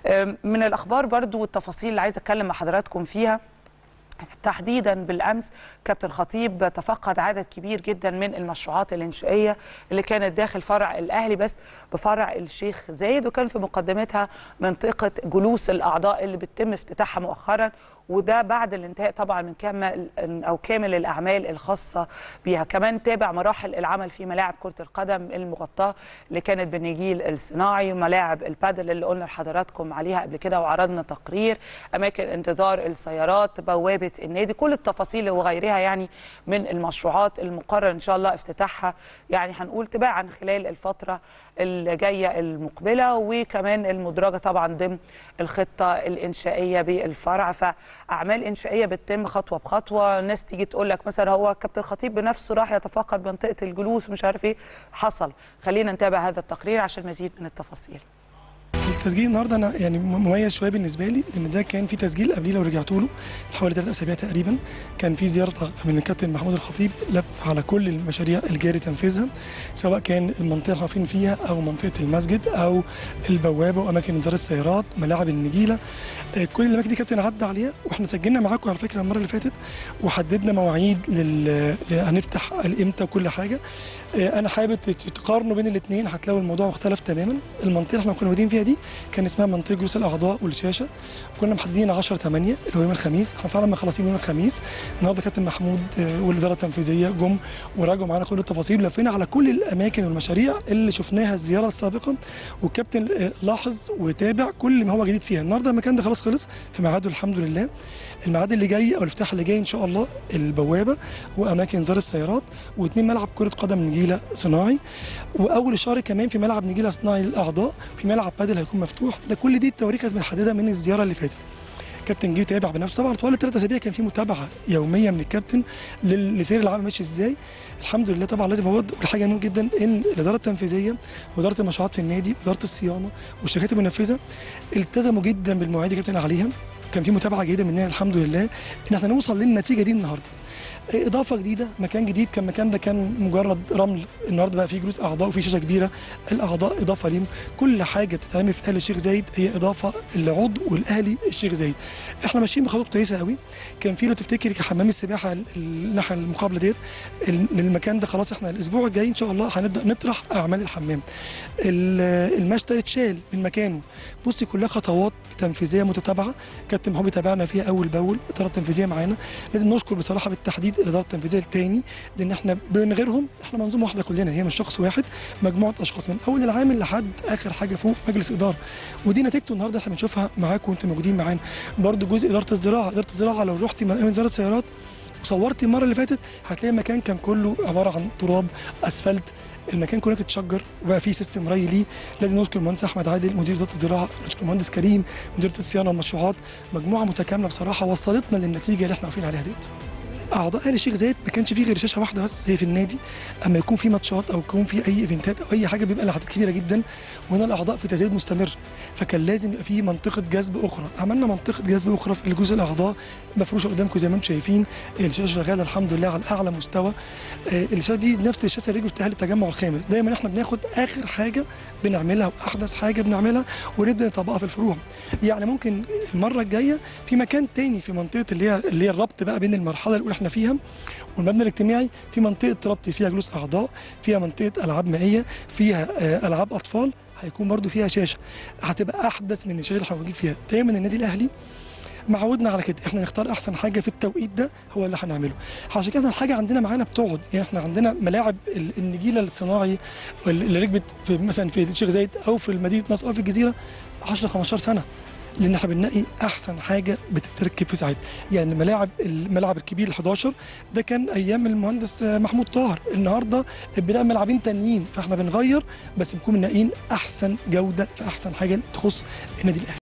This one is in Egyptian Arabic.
من الاخبار برضو والتفاصيل اللي عايزه اتكلم مع حضراتكم فيها تحديدا بالامس كابتن خطيب تفقد عدد كبير جدا من المشروعات الانشائيه اللي كانت داخل فرع الاهلي بس بفرع الشيخ زايد وكان في مقدمتها منطقه جلوس الاعضاء اللي بتتم افتتاحها مؤخرا وده بعد الانتهاء طبعا من كامل او كامل الاعمال الخاصه بها كمان تابع مراحل العمل في ملاعب كره القدم المغطاه اللي كانت بالنجيل الصناعي وملاعب البادل اللي قلنا لحضراتكم عليها قبل كده وعرضنا تقرير اماكن انتظار السيارات بوابه النادي كل التفاصيل وغيرها يعني من المشروعات المقرر ان شاء الله افتتاحها يعني هنقول تباعا خلال الفتره الجايه المقبله وكمان المدرجه طبعا ضمن الخطه الانشائيه بالفرع فاعمال انشائيه بتتم خطوه بخطوه ناس تيجي تقول لك مثلا هو كابتن خطيب بنفسه راح يتفقد منطقه الجلوس مش عارف ايه حصل خلينا نتابع هذا التقرير عشان مزيد من التفاصيل التسجيل النهارده انا يعني مميز شويه بالنسبه لي لان ده كان في تسجيل قبليه لو رجعت له حوالي ثلاث اسابيع تقريبا كان في زياره من الكابتن محمود الخطيب لف على كل المشاريع اللي جاري تنفيذها سواء كان المنطقه اللي واقفين فيها او منطقه المسجد او البوابه واماكن انذار السيارات ملاعب النجيله كل الاماكن دي كابتن عدى عليها واحنا سجلنا معاكم على فكره المره اللي فاتت وحددنا مواعيد لل هنفتح امتى وكل حاجه انا حابب تقارنوا بين الاثنين هتلاقوا الموضوع مختلف تماما المنطقه اللي احنا كنا موجودين فيها دي كان اسمها منطقه جلوس الاعضاء والشاشه كنا محددين 10 8 اللي هو يوم الخميس احنا فعلا مخلصين يوم الخميس النهارده كابتن محمود والاداره التنفيذيه جم وراجعوا معانا كل التفاصيل لفينا على كل الاماكن والمشاريع اللي شفناها الزياره السابقه والكابتن لاحظ وتابع كل ما هو جديد فيها النهارده المكان ده خلاص خلص في ميعاده الحمد لله الميعاد اللي جاي او الافتتاح اللي جاي ان شاء الله البوابه واماكن انذار السيارات واثنين ملعب كره قدم نجيله صناعي واول الشهر كمان في ملعب نجيله صناعي للاعضاء في ملعب بادل هيكون مفتوح ده كل دي التواريخ كانت متحدده من الزياره اللي فاتت الكابتن جه يتابع بنفسه طبعا طوال الثلاث اسابيع كان في متابعه يوميه من الكابتن لسير العمل ماشي ازاي الحمد لله طبعا لازم اقول حاجه مهمه جدا ان الاداره التنفيذيه واداره المشروعات في النادي واداره الصيانه والشركات المنفذه التزموا جدا بالمواعيد اللي كابتن عليها كان في متابعه جيده مننا الحمد لله ان احنا نوصل للنتيجه دي النهارده اضافه جديده مكان جديد كان المكان ده كان مجرد رمل النهارده بقى فيه جلوس اعضاء وفي شاشه كبيره الاعضاء اضافه ليهم كل حاجه بتتعمل في اهلي الشيخ زايد هي اضافه لعضو والاهلي الشيخ زايد احنا ماشيين بخطوات كويسه قوي كان في لو تفتكر حمام السباحه الناحيه المقابله ديت المكان ده خلاص احنا الاسبوع الجاي ان شاء الله هنبدا نطرح اعمال الحمام المشتل اتشال من مكانه بصي كلها خطوات تنفيذيه متتابعه كابتن محمود تابعنا فيها اول باول الاداره التنفيذيه معانا لازم نشكر بصراحه بالتحديد الاداره التنفيذيه الثاني لان احنا من غيرهم احنا منظومه واحده كلنا هي مش شخص واحد مجموعه اشخاص من اول العامل لحد اخر حاجه فوق في مجلس اداره ودي نتيجته النهارده احنا بنشوفها معاكم وانتم موجودين معانا برده جزء اداره الزراعه اداره الزراعه لو رحتي من وزاره السيارات وصورتي المره اللي فاتت هتلاقي المكان كان كله عباره عن تراب اسفلت المكان كله اتشجر وبقى فيه سيستم ري ليه لازم نشكر المهندس احمد عادل مدير اداره الزراعه نشكر المهندس كريم مدير الصيانه والمشروعات مجموعه متكامله بصراحه وصلتنا للنتيجه اللي احنا واقفين عليها ديت اعضاء اهلي الشيخ زايد ما كانش فيه غير شاشه واحده بس هي في النادي اما يكون في ماتشات او يكون في اي ايفنتات او اي حاجه بيبقى الاعداد كبيره جدا وهنا الاعضاء في تزايد مستمر فكان لازم يبقى في منطقه جذب اخرى عملنا منطقه جذب اخرى في الجزء الاعضاء مفروشه قدامكم زي ما انتم شايفين الشاشه شغاله الحمد لله على اعلى مستوى الشاشه دي نفس الشاشه اللي بتاعت التجمع الخامس دايما احنا بناخد اخر حاجه بنعملها واحدث حاجه بنعملها ونبدا نطبقها في الفروع يعني ممكن المره الجايه في مكان تاني في منطقه اللي هي اللي هي الربط بقى بين المرحله الاولى احنا فيها والمبنى الاجتماعي في منطقه ربط فيها جلوس اعضاء فيها منطقه العاب مائيه فيها العاب اطفال هيكون برده فيها شاشه هتبقى احدث من الشاشه اللي احنا موجودين فيها دايما النادي الاهلي معودنا على كده احنا نختار احسن حاجه في التوقيت ده هو اللي هنعمله عشان كده الحاجه عندنا معانا بتقعد يعني احنا عندنا ملاعب النجيله الصناعي اللي ركبت في مثلا في الشيخ زايد او في مدينه نصر او في الجزيره 10 15 سنه لان احنا بنلاقي احسن حاجه بتتركب في ساعتها يعني ملاعب الملعب الكبير ال 11 ده كان ايام المهندس محمود طاهر النهارده بناء ملعبين تانيين فاحنا بنغير بس بنكون منقين احسن جوده في احسن حاجه تخص النادي الاهلي